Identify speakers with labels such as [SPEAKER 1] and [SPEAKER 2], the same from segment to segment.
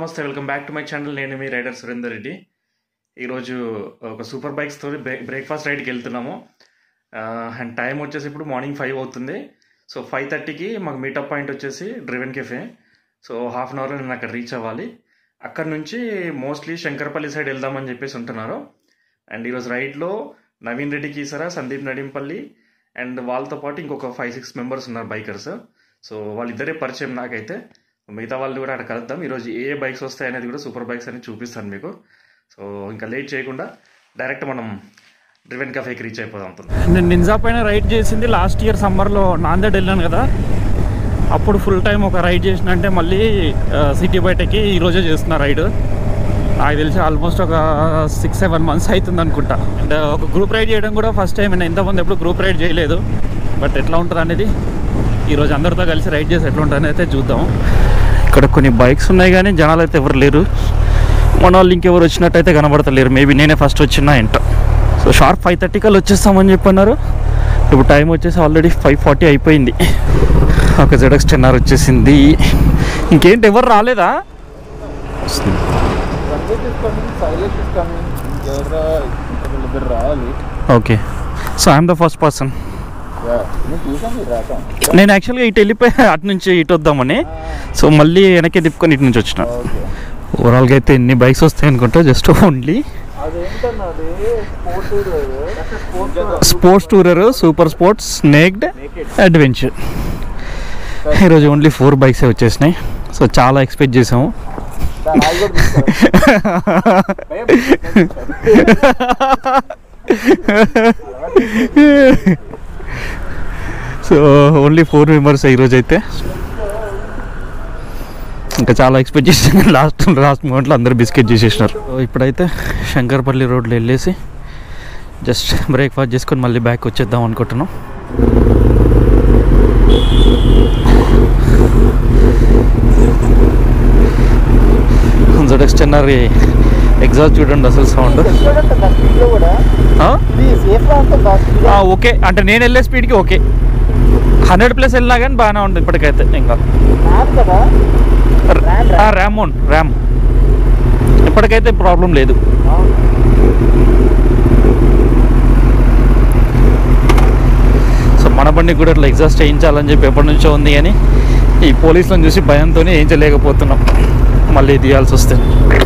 [SPEAKER 1] నమస్తే welcome back to my channel నేను మీ రైడర్ సురేందర్ రెడ్డి ఈరోజు ఒక సూపర్ బైక్స్తో బ్రేక్ఫాస్ట్ రైడ్కి వెళ్తున్నాము అండ్ టైం వచ్చేసి ఇప్పుడు మార్నింగ్ ఫైవ్ అవుతుంది సో ఫైవ్ థర్టీకి మాకు మీటప్ పాయింట్ వచ్చేసి driven cafe so half an అవర్లో నేను అక్కడ రీచ్ అవ్వాలి అక్కడ నుంచి మోస్ట్లీ శంకరపల్లి సైడ్ వెళ్దామని చెప్పేసి ఉంటున్నారు అండ్ ఈరోజు రైడ్లో నవీన్ రెడ్డి కీసరా సందీప్ నడింపల్లి అండ్ వాళ్ళతో పాటు ఇంకొక ఫైవ్ సిక్స్ మెంబర్స్ ఉన్నారు బైకర్స్ సో వాళ్ళిద్దరే పరిచయం నాకైతే మిగతా వాళ్ళు కూడా అక్కడ కలుద్దాం ఈరోజు ఏ ఏ బైక్స్ వస్తాయి అనేది కూడా సూపర్ బైక్స్ అని చూపిస్తాను మీకు సో ఇంకా లేట్ చేయకుండా డైరెక్ట్ మనం డ్రివెన్ కఫేకి రీచ్ అయిపోదాం
[SPEAKER 2] నేను నింజా పైన రైడ్ చేసింది లాస్ట్ ఇయర్ సమ్మర్లో నాందేడ్ వెళ్ళాను కదా అప్పుడు ఫుల్ టైం ఒక రైడ్ చేసిన అంటే మళ్ళీ సిటీ బయటకి ఈరోజే చేస్తున్నా రైడ్ నాకు తెలిసి ఆల్మోస్ట్ ఒక సిక్స్ సెవెన్ మంత్స్ అవుతుంది అనుకుంటా అండ్ ఒక గ్రూప్ రైడ్ చేయడం కూడా ఫస్ట్ టైం నేను ఇంతమంది ఎప్పుడు గ్రూప్ రైడ్ చేయలేదు బట్ ఎట్లా ఉంటుంది అనేది ఈరోజు అందరితో కలిసి రైడ్ చేసి ఎట్లా ఉంటుంది అయితే చూద్దాం ఇక్కడ కొన్ని బైక్స్ ఉన్నాయి కానీ జనాలు అయితే ఎవరు లేరు మన వాళ్ళు ఇంకెవరు వచ్చినట్టయితే కనబడతలేరు మేబీ నేనే ఫస్ట్ వచ్చినా ఏంటో సో షార్ప్ ఫైవ్ థర్టీ కల్లా వచ్చేస్తామని చెప్పన్నారు ఇప్పుడు టైం వచ్చేసి ఆల్రెడీ ఫైవ్ ఫార్టీ అయిపోయింది ఒక జెడక్స్ టెన్ ఆర్ వచ్చేసింది ఇంకేంటి ఎవరు రాలేదా
[SPEAKER 3] Ranjit is coming, Silas is coming, ఎవరు వీళ్ళిద్దరు రావాలి
[SPEAKER 2] okay so I'm the first person
[SPEAKER 3] yeah నేను చూసాను మీరు రాక
[SPEAKER 2] నేను యాక్చువల్గా ఇటు వెళ్ళిపోయి అటు నుంచి ఇటు వద్దామని సో మళ్ళీ వెనక్కి తిప్పుకొని ఇటు నుంచి వచ్చిన
[SPEAKER 3] ఓకే
[SPEAKER 2] ఓవరాల్గా అయితే ఎన్ని బైక్స్ వస్తాయి అనుకుంటా జస్ట్ ఓన్లీ
[SPEAKER 3] అదేంటన్నా అది sport
[SPEAKER 2] sports tourer super sports naked adventure ఈరోజు ఓన్లీ ఫోర్ బైక్సే వచ్చేసినాయి సో చాలా ఎక్స్పెక్ట్ చేసాము సో ఓన్లీ ఫోర్ మెంబర్స్ ఈరోజు అయితే ఇంకా చాలా ఎక్స్పెక్ట్ చేసాను లాస్ట్ లాస్ట్ మూమెంట్లో అందరూ బిస్కెట్ చేసేసినారు సో ఇప్పుడైతే శంకర్పల్లి రోడ్లో వెళ్ళేసి జస్ట్ బ్రేక్ఫాస్ట్ చేసుకొని మళ్ళీ బ్యాక్ వచ్చేద్దాం అనుకుంటున్నాం జెడెక్స్ టెన్నర్ ఎగ్జాస్ట్ చూడండి అసలు సౌండ్ ఓకే అంటే నేను వెళ్ళే స్పీడ్కి ఓకే హండ్రెడ్ ప్లస్ వెళ్ళినా కానీ బాగానే ఉంది ఇప్పటికైతే ఇంకా ర్యామ్ ర్యామ్ ఇప్పటికైతే ప్రాబ్లం లేదు సో మన బండికి కూడా ఇట్లా ఎగ్జాస్ట్ చేయించాలని చెప్పి ఎప్పటి నుంచో ఉంది కానీ ఈ పోలీసులను చూసి భయంతోనే చేయించలేకపోతున్నాం మళ్ళీ తీయాల్సి వస్తే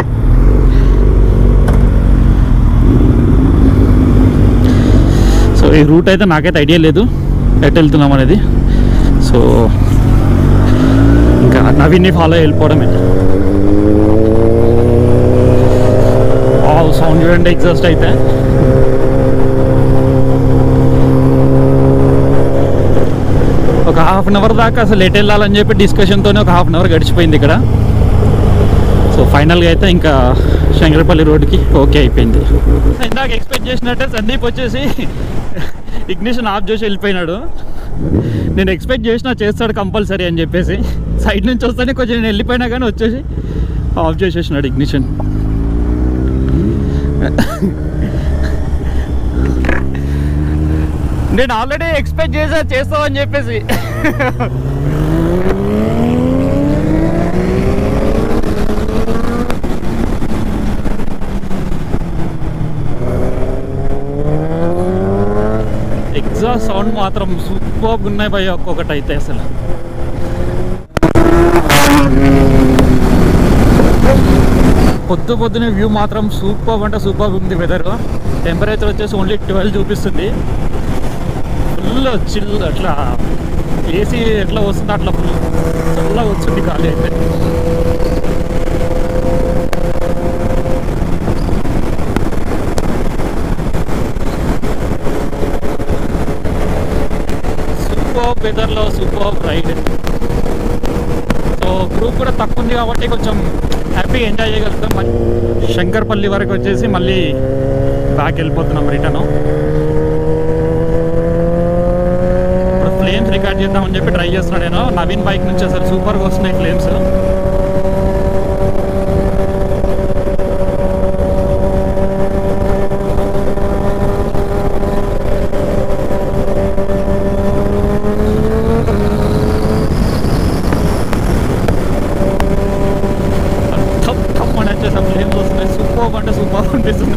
[SPEAKER 2] సో ఈ రూట్ అయితే నాకైతే ఐడియా లేదు ఎటు వెళ్తున్నాం అనేది సో ఇంకా నవీన్ని ఫాలో వెళ్ళిపోవడమే సౌండ్ చూడండి ఎగ్జాస్ట్ అయితే ఒక హాఫ్ అన్ అవర్ దాకా అసలు ఎటు వెళ్ళాలని చెప్పి డిస్కషన్తోనే ఒక హాఫ్ అన్ అవర్ గడిచిపోయింది ఇక్కడ సో ఫైనల్గా అయితే ఇంకా శంకరపల్లి రోడ్కి ఓకే అయిపోయింది ఇందాక ఎక్స్పెక్ట్ చేసినట్టే సందీప్ వచ్చేసి ఇగ్నిషన్ ఆఫ్ చేసి వెళ్ళిపోయినాడు నేను ఎక్స్పెక్ట్ చేసినా చేస్తాడు కంపల్సరీ అని చెప్పేసి సైడ్ నుంచి వస్తేనే కొంచెం నేను వెళ్ళిపోయినా కానీ వచ్చేసి ఆఫ్ చేసేసినాడు ఇగ్నిషన్ నేను ఆల్రెడీ ఎక్స్పెక్ట్ చేసా చేస్తావని చెప్పేసి ఎగ్జాస్ట్ సౌండ్ మాత్రం సూపర్ ఉన్నాయి భయ ఒక్కొక్కటి అయితే అసలు పొద్దు పొద్దునే వ్యూ మాత్రం సూపర్ అంటే సూపర్ ఉంది వెదర్ టెంపరేచర్ వచ్చేసి ఓన్లీ ట్వెల్వ్ చూపిస్తుంది ఫుల్ చిల్ అట్లా ఏసీ ఎట్లా వస్తుంది అట్లా ఫుల్ చల్లగా వస్తుంది గాలి అయితే సూపర్ వెదర్లో సూపర్ రైడ్ సో గ్రూప్ కూడా తక్కువ ఉంది కాబట్టి కొంచెం హ్యాపీగా ఎంజాయ్ చేయగలుగుతాం మరి శంకర్పల్లి వరకు వచ్చేసి మళ్ళీ బ్యాక్ వెళ్ళిపోతున్నాం రిటర్న్ ఇప్పుడు ఫ్లేమ్స్ రికార్డ్ చేద్దామని చెప్పి ట్రై చేస్తున్నాను నేను నవీన్ బైక్ నుంచి అసలు సూపర్గా వస్తున్నాయి ఫ్లేమ్స్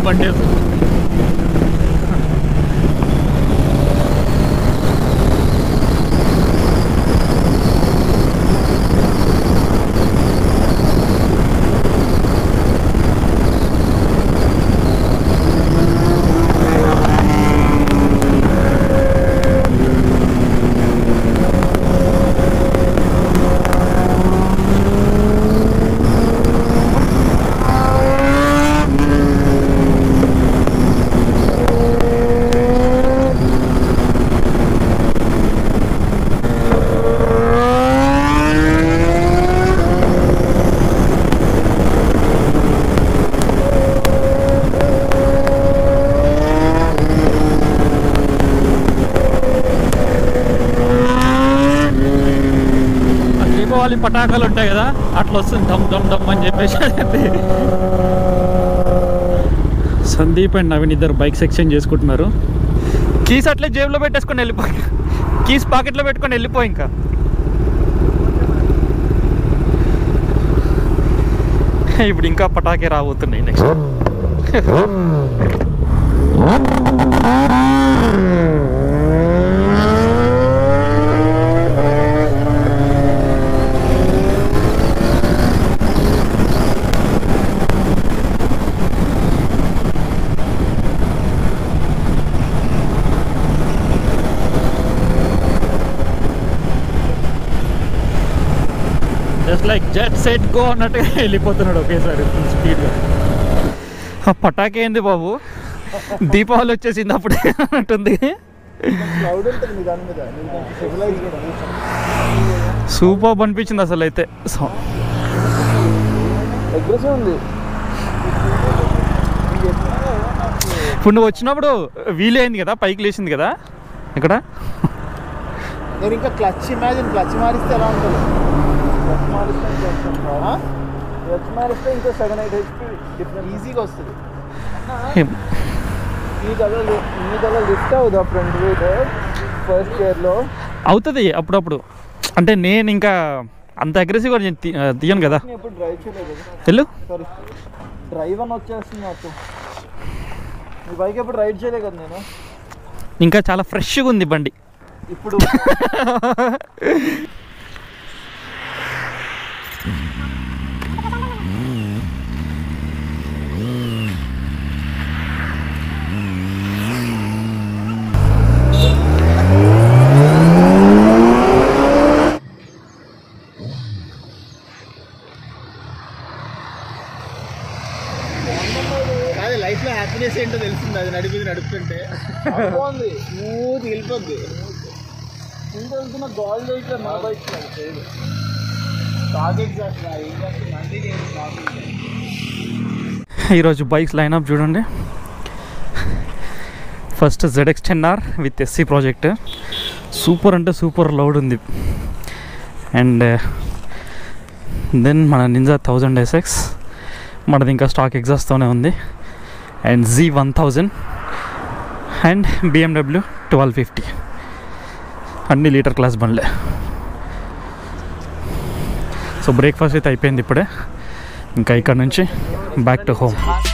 [SPEAKER 2] బండి అసలు. ఆ దీపావళి పటాకాలు ఉంటాయి కదా అట్లా వస్తుంది దమ్ దమ్ దమ్ అని చెప్పేసి అది. సందీప్ అండ్ నవీన్ ఇద్దరు బైక్ సెక్షన్ చేసుకుంటున్నారు కీస్ అట్లే జేబులో పెట్టేసుకొని వెళ్ళిపో కీస్ పాకెట్లో పెట్టుకొని వెళ్ళిపో ఇంకా ఇప్పుడు ఇంకా పటాకే రాబోతున్నాయి next just like jet set go అన్నట్టుగా వెళ్ళిపోతున్నాడు ఒకేసారి ఫుల్ స్పీడ్గా ఆ పటాకే ఏంది బాబు దీపావళి వచ్చేసింది అప్పుడే అన్నట్టుంది
[SPEAKER 3] క్లౌడ్ ఉంటుంది మీ దాని మీద మీరు కొంచెం సివిలైజ్ కూడా
[SPEAKER 2] సూపర్ అనిపించింది అసలు అయితే సో
[SPEAKER 3] అగ్రెసివ్ ఉంది
[SPEAKER 2] ఇప్పుడు నువ్వు వచ్చినప్పుడు వీలు అయింది కదా పైకి లేచింది కదా ఇక్కడ
[SPEAKER 3] నేను ఇంకా క్లచ్ ఇమాజిన్ క్లచ్ మారిస్తే ఎలా ఉంటుంది క్లచ్ మారిస్తే క్లచ్ మారిస్తే ఇంకా సెవెన్ ఎయిట్ హెచ్పి డిఫరెంట్ ఈజీగా వస్తుంది ఈ కలర్ ఈ కలర్ లిఫ్ట్ అవుదా ఫ్రంట్ వీల్ ఫస్ట్ గేర్లో
[SPEAKER 2] అవుతుంది అప్పుడప్పుడు అంటే నేను ఇంకా అంత అగ్రెసివ్గా నేను తీ- ఆ, తీయను కదా
[SPEAKER 3] నేను ఎప్పుడు డ్రైవ్ చేయలేదు
[SPEAKER 2] వెళ్ళు
[SPEAKER 3] సారీ డ్రైవ్ అని వచ్చేస్తుంది నాకు ఈ బైక్ ఎప్పుడు రైడ్ చేయలేదు కదా నేను
[SPEAKER 2] ఇంకా చాలా ఫ్రెష్గా ఉంది బండి
[SPEAKER 3] ఇప్పుడు కాదు లైఫ్ లో హ్యాపీనెస్ ఏంటో తెలిసింది అది నడిపింది నడుపుతుంటే బాగుంది స్మూత్ వెళ్ళిపోద్ది ఇంకా వెళ్తున్న గాల్ వెహికల్ నా బైక్ చేయదు స్టాక్ ఎగ్జాక్ట్ ఏం చేస్తుంది మంది చేయదు స్టాక్
[SPEAKER 2] ఈరోజు బైక్స్ లైనప్ చూడండి first ZX ten R with SC project super అంటే సూపర్ లౌడ్ ఉంది అండ్ దెన్ మన నింజా థౌజండ్ ఎస్ఎక్స్ మనది ఇంకా స్టాక్ ఎగ్జాస్తోనే ఉంది and G one thousand and BMW twelve fifty అన్ని లీటర్ క్లాస్ బండ్లే సో బ్రేక్ఫాస్ట్ అయితే అయిపోయింది ఇప్పుడే ఇంకా ఇక్కడ నుంచి బ్యాక్ టు హోమ్